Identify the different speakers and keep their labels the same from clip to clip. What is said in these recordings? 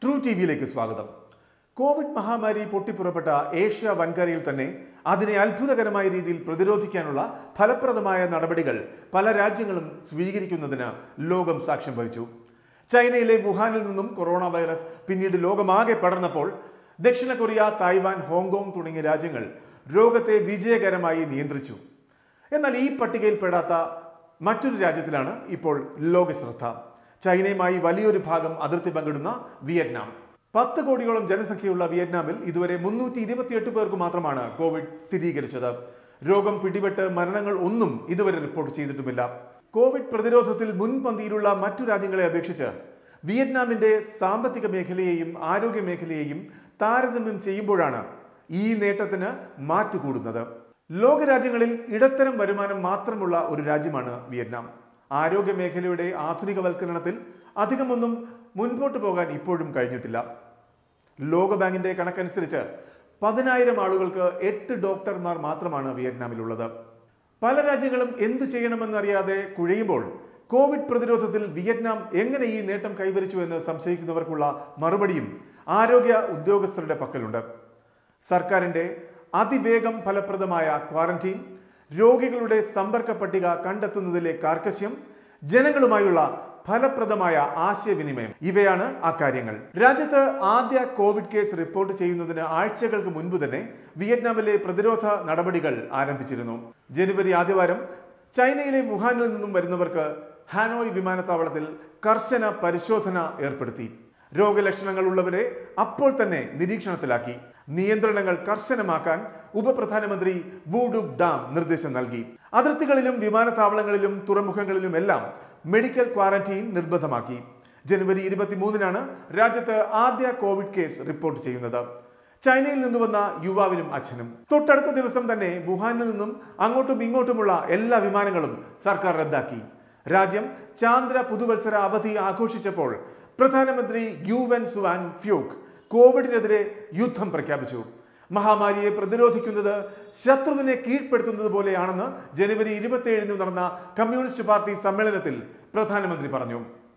Speaker 1: true T വിയിലേക്ക് സ്വാഗതം Covid മഹാമാരി പൊട്ടിപ്പുറപ്പെട്ട Asia വൻകരയിൽ തന്നെ അതിനെ അത്ഭുതകരമായ രീതിയിൽ പ്രതിരോധിക്കാനുള്ള ഫലപ്രദമായ നടപടികൾ പല രാജ്യങ്ങളും സ്വീകരിക്കുന്നതിന് ലോകം സാക്ഷ്യം വഹിച്ചു ചൈനയിലെ വുഹാനിൽ നിന്നും കൊറോണ വൈറസ് പിന്നീട് ലോകമാകെ പടർന്നപ്പോൾ ദക്ഷിണ കൊറിയ തായ്വാൻ ഹോങ്കോങ് തുടങ്ങിയ രാജ്യങ്ങൾ രോഗത്തെ വിജയകരമായി നിയന്ത്രിച്ചു എന്നാൽ ഈ പട്ടികയിൽ പെടാത്ത മറ്റൊരു രാജ്യത്തിലാണ് ഇപ്പോൾ ലോകശ്രദ്ധ ചൈനയുമായി വലിയൊരു ഭാഗം അതിർത്തി പങ്കിടുന്ന വിയറ്റ്നാം പത്ത് കോടിയോളം ജനസംഖ്യയുള്ള വിയറ്റ്നാമിൽ ഇതുവരെ മുന്നൂറ്റി ഇരുപത്തിയെട്ട് പേർക്ക് മാത്രമാണ് കോവിഡ് സ്ഥിരീകരിച്ചത് രോഗം പിടിപെട്ട് മരണങ്ങൾ ഒന്നും ഇതുവരെ റിപ്പോർട്ട് ചെയ്തിട്ടുമില്ല കോവിഡ് പ്രതിരോധത്തിൽ മുൻപന്തിയിലുള്ള മറ്റു രാജ്യങ്ങളെ അപേക്ഷിച്ച് വിയറ്റ്നാമിന്റെ സാമ്പത്തിക മേഖലയെയും ആരോഗ്യ മേഖലയെയും താരതമ്യം ചെയ്യുമ്പോഴാണ് ഈ നേട്ടത്തിന് മാറ്റുകൂടുന്നത് ലോകരാജ്യങ്ങളിൽ ഇടത്തരം വരുമാനം മാത്രമുള്ള ഒരു രാജ്യമാണ് വിയറ്റ്നാം ആരോഗ്യ മേഖലയുടെ ആധുനികവൽക്കരണത്തിൽ അധികമൊന്നും മുൻപോട്ട് പോകാൻ ഇപ്പോഴും കഴിഞ്ഞിട്ടില്ല ലോകബാങ്കിന്റെ കണക്കനുസരിച്ച് പതിനായിരം ആളുകൾക്ക് എട്ട് ഡോക്ടർമാർ മാത്രമാണ് വിയറ്റ്നാമിലുള്ളത് പല രാജ്യങ്ങളും എന്തു ചെയ്യണമെന്നറിയാതെ കുഴയുമ്പോൾ കോവിഡ് പ്രതിരോധത്തിൽ വിയറ്റ്നാം എങ്ങനെ ഈ നേട്ടം കൈവരിച്ചു എന്ന് സംശയിക്കുന്നവർക്കുള്ള മറുപടിയും ആരോഗ്യ ഉദ്യോഗസ്ഥരുടെ പക്കലുണ്ട് സർക്കാരിന്റെ അതിവേഗം ഫലപ്രദമായ ക്വാറന്റീൻ രോഗികളുടെ സമ്പർക്ക പട്ടിക കണ്ടെത്തുന്നതിലെ കാർക്കശ്യം ജനങ്ങളുമായുള്ള ഫലപ്രദമായ ആശയവിനിമയം ഇവയാണ് ആ കാര്യങ്ങൾ രാജ്യത്ത് ആദ്യ കോവിഡ് കേസ് റിപ്പോർട്ട് ചെയ്യുന്നതിന് ആഴ്ചകൾക്ക് മുൻപ് തന്നെ വിയറ്റ്നാമിലെ പ്രതിരോധ നടപടികൾ ആരംഭിച്ചിരുന്നു ജനുവരി ആദ്യവാരം ചൈനയിലെ വുഹാനിൽ നിന്നും വരുന്നവർക്ക് ഹാനോയ് വിമാനത്താവളത്തിൽ കർശന പരിശോധന ഏർപ്പെടുത്തി രോഗലക്ഷണങ്ങൾ ഉള്ളവരെ അപ്പോൾ തന്നെ നിരീക്ഷണത്തിലാക്കി നിയന്ത്രണങ്ങൾ കർശനമാക്കാൻ ഉപപ്രധാനമന്ത്രി വൂഡുക് ഡാം നിർദ്ദേശം നൽകി അതിർത്തികളിലും വിമാനത്താവളങ്ങളിലും തുറമുഖങ്ങളിലും എല്ലാം മെഡിക്കൽ ക്വാറന്റീൻ നിർബന്ധമാക്കി ജനുവരി ഇരുപത്തിമൂന്നിനാണ് രാജ്യത്ത് ആദ്യ കോവിഡ് കേസ് റിപ്പോർട്ട് ചെയ്യുന്നത് ചൈനയിൽ നിന്ന് വന്ന യുവാവിനും അച്ഛനും തൊട്ടടുത്ത ദിവസം തന്നെ വുഹാനിൽ നിന്നും അങ്ങോട്ടും ഇങ്ങോട്ടുമുള്ള എല്ലാ വിമാനങ്ങളും സർക്കാർ റദ്ദാക്കി രാജ്യം ചാന്ദ്ര പുതുവത്സര അവധി ആഘോഷിച്ചപ്പോൾ പ്രധാനമന്ത്രി ഗ്യൂവൻ സുവാൻ ഫ്യൂക്ക് കോവിഡിനെതിരെ യുദ്ധം പ്രഖ്യാപിച്ചു മഹാമാരിയെ പ്രതിരോധിക്കുന്നത് ശത്രുവിനെ കീഴ്പ്പെടുത്തുന്നത് പോലെയാണെന്ന് ജനുവരി ഇരുപത്തിയേഴിന് നടന്ന കമ്മ്യൂണിസ്റ്റ് പാർട്ടി സമ്മേളനത്തിൽ പ്രധാനമന്ത്രി പറഞ്ഞു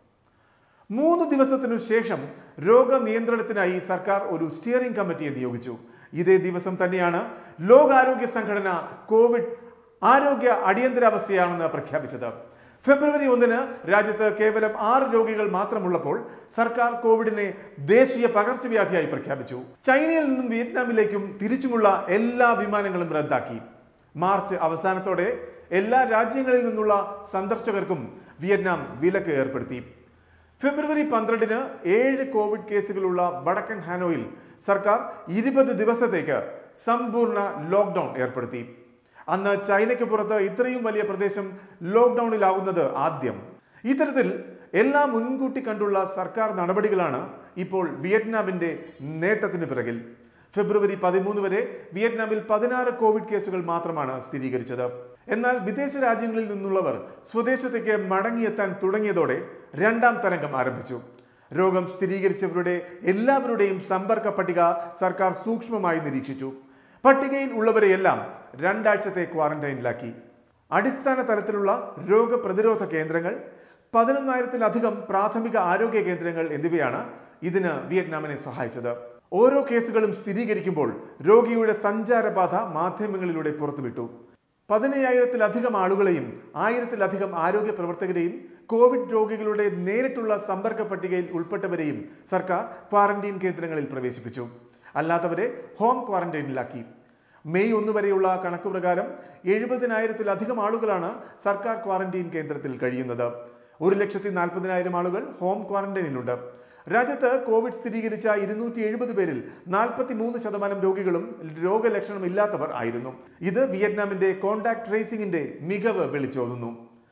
Speaker 1: മൂന്ന് ദിവസത്തിനു ശേഷം രോഗനിയന്ത്രണത്തിനായി സർക്കാർ ഒരു സ്റ്റിയറിംഗ് കമ്മിറ്റിയെ നിയോഗിച്ചു ഇതേ ദിവസം തന്നെയാണ് ലോകാരോഗ്യ സംഘടന കോവിഡ് ആരോഗ്യ അടിയന്തരാവസ്ഥയാണെന്ന് പ്രഖ്യാപിച്ചത് ഫെബ്രുവരി ഒന്നിന് രാജ്യത്ത് കേവലം ആറ് രോഗികൾ മാത്രമുള്ളപ്പോൾ സർക്കാർ കോവിഡിനെ ദേശീയ പകർച്ചവ്യാധിയായി പ്രഖ്യാപിച്ചു ചൈനയിൽ നിന്നും വിയറ്റ്നാമിലേക്കും തിരിച്ചുമുള്ള എല്ലാ വിമാനങ്ങളും റദ്ദാക്കി മാർച്ച് അവസാനത്തോടെ എല്ലാ രാജ്യങ്ങളിൽ നിന്നുള്ള സന്ദർശകർക്കും വിയറ്റ്നാം വിലക്ക് ഏർപ്പെടുത്തി ഫെബ്രുവരി പന്ത്രണ്ടിന് ഏഴ് കോവിഡ് കേസുകളുള്ള വടക്കൻ ഹാനോയിൽ സർക്കാർ ഇരുപത് ദിവസത്തേക്ക് സമ്പൂർണ്ണ ലോക്ക്ഡൌൺ ഏർപ്പെടുത്തി അന്ന് ചൈനയ്ക്ക് പുറത്ത് ഇത്രയും വലിയ പ്രദേശം ലോക്ക്ഡൌണിലാവുന്നത് ആദ്യം ഇത്തരത്തിൽ എല്ലാം മുൻകൂട്ടി കണ്ടുള്ള സർക്കാർ നടപടികളാണ് ഇപ്പോൾ വിയറ്റ്നാമിന്റെ നേട്ടത്തിന് പിറകിൽ ഫെബ്രുവരി പതിമൂന്ന് വരെ വിയറ്റ്നാമിൽ പതിനാറ് കോവിഡ് കേസുകൾ മാത്രമാണ് സ്ഥിരീകരിച്ചത് എന്നാൽ വിദേശ രാജ്യങ്ങളിൽ നിന്നുള്ളവർ സ്വദേശത്തേക്ക് മടങ്ങിയെത്താൻ തുടങ്ങിയതോടെ രണ്ടാം തരംഗം ആരംഭിച്ചു രോഗം സ്ഥിരീകരിച്ചവരുടെ എല്ലാവരുടെയും സമ്പർക്ക പട്ടിക സർക്കാർ സൂക്ഷ്മമായി നിരീക്ഷിച്ചു പട്ടികയിൽ ഉള്ളവരെയെല്ലാം രണ്ടാഴ്ചത്തെ ക്വാറന്റൈനിലാക്കി അടിസ്ഥാന തലത്തിലുള്ള രോഗപ്രതിരോധ കേന്ദ്രങ്ങൾ പതിനൊന്നായിരത്തിലധികം പ്രാഥമിക ആരോഗ്യ കേന്ദ്രങ്ങൾ എന്നിവയാണ് ഇതിന് വിയറ്റ്നാമിനെ സഹായിച്ചത് ഓരോ കേസുകളും സ്ഥിരീകരിക്കുമ്പോൾ രോഗിയുടെ സഞ്ചാരബാധ മാധ്യമങ്ങളിലൂടെ പുറത്തുവിട്ടു പതിനയ്യായിരത്തിലധികം ആളുകളെയും ആയിരത്തിലധികം ആരോഗ്യ പ്രവർത്തകരെയും കോവിഡ് രോഗികളുടെ നേരിട്ടുള്ള സമ്പർക്ക പട്ടികയിൽ ഉൾപ്പെട്ടവരെയും സർക്കാർ ക്വാറന്റീൻ കേന്ദ്രങ്ങളിൽ പ്രവേശിപ്പിച്ചു അല്ലാത്തവരെ ഹോം ക്വാറന്റൈനിലാക്കി മെയ് ഒന്ന് വരെയുള്ള കണക്ക് പ്രകാരം എഴുപതിനായിരത്തിലധികം ആളുകളാണ് സർക്കാർ ക്വാറന്റീൻ കേന്ദ്രത്തിൽ കഴിയുന്നത് ഒരു ലക്ഷത്തി നാൽപ്പതിനായിരം ആളുകൾ ഹോം ക്വാറന്റൈനിലുണ്ട് രാജ്യത്ത് കോവിഡ് സ്ഥിരീകരിച്ച ഇരുന്നൂറ്റി എഴുപത് പേരിൽ നാൽപ്പത്തി മൂന്ന് ശതമാനം രോഗികളും രോഗലക്ഷണമില്ലാത്തവർ ആയിരുന്നു ഇത് വിയറ്റ്നാമിന്റെ കോണ്ടാക്ട് ട്രേസിംഗിന്റെ മികവ് വിളിച്ചോതുന്നു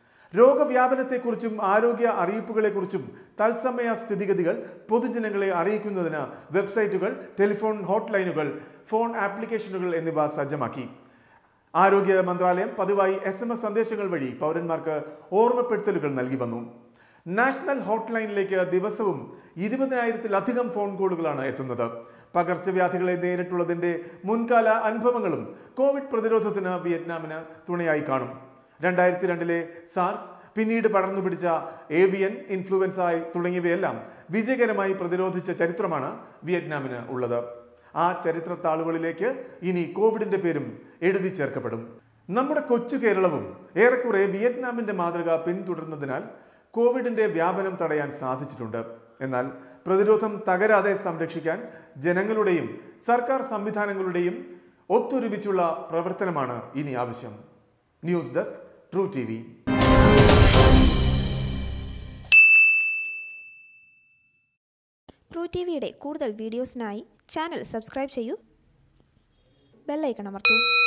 Speaker 1: രോഗവ്യാപനത്തെക്കുറിച്ചും ആരോഗ്യ അറിയിപ്പുകളെക്കുറിച്ചും തത്സമയ സ്ഥിതിഗതികൾ പൊതുജനങ്ങളെ അറിയിക്കുന്നതിന് വെബ്സൈറ്റുകൾ ടെലിഫോൺ ഹോട്ട്ലൈനുകൾ ഫോൺ ആപ്ലിക്കേഷനുകൾ എന്നിവ സജ്ജമാക്കി ആരോഗ്യ മന്ത്രാലയം പതിവായി എസ് എം എസ് സന്ദേശങ്ങൾ വഴി പൗരന്മാർക്ക് ഓർമ്മപ്പെടുത്തലുകൾ നൽകി വന്നു നാഷണൽ ഹോട്ട്ലൈനിലേക്ക് ദിവസവും ഇരുപതിനായിരത്തിലധികം ഫോൺ കോളുകളാണ് എത്തുന്നത് പകർച്ചവ്യാധികളെ നേരിട്ടുള്ളതിന്റെ മുൻകാല അനുഭവങ്ങളും കോവിഡ് പ്രതിരോധത്തിന് വിയറ്റ്നാമിന് തുണയായി കാണും രണ്ടായിരത്തി രണ്ടിലെ സാർസ് പിന്നീട് പടർന്നു പിടിച്ച ഏവിയൻ ഇൻഫ്ലുവൻസ തുടങ്ങിയവയെല്ലാം വിജയകരമായി പ്രതിരോധിച്ച ചരിത്രമാണ് വിയറ്റ്നാമിന് ഉള്ളത് ആ ചരിത്ര താളുകളിലേക്ക് ഇനി കോവിഡിന്റെ പേരും എഴുതി ചേർക്കപ്പെടും നമ്മുടെ കൊച്ചു കേരളവും ഏറെക്കുറെ വിയറ്റ്നാമിന്റെ മാതൃക പിന്തുടർന്നതിനാൽ കോവിഡിന്റെ വ്യാപനം തടയാൻ സാധിച്ചിട്ടുണ്ട് എന്നാൽ പ്രതിരോധം തകരാതെ സംരക്ഷിക്കാൻ ജനങ്ങളുടെയും സർക്കാർ സംവിധാനങ്ങളുടെയും ഒത്തൊരുമിച്ചുള്ള പ്രവർത്തനമാണ് ഇനി ആവശ്യം news desk true T
Speaker 2: true T വിയുടെ കൂടുതൽ വീഡിയോസിനായി ചാനൽ സബ്സ്ക്രൈബ് ചെയ്യൂ ബെല്ലൈക്കൺ അമർത്തൂ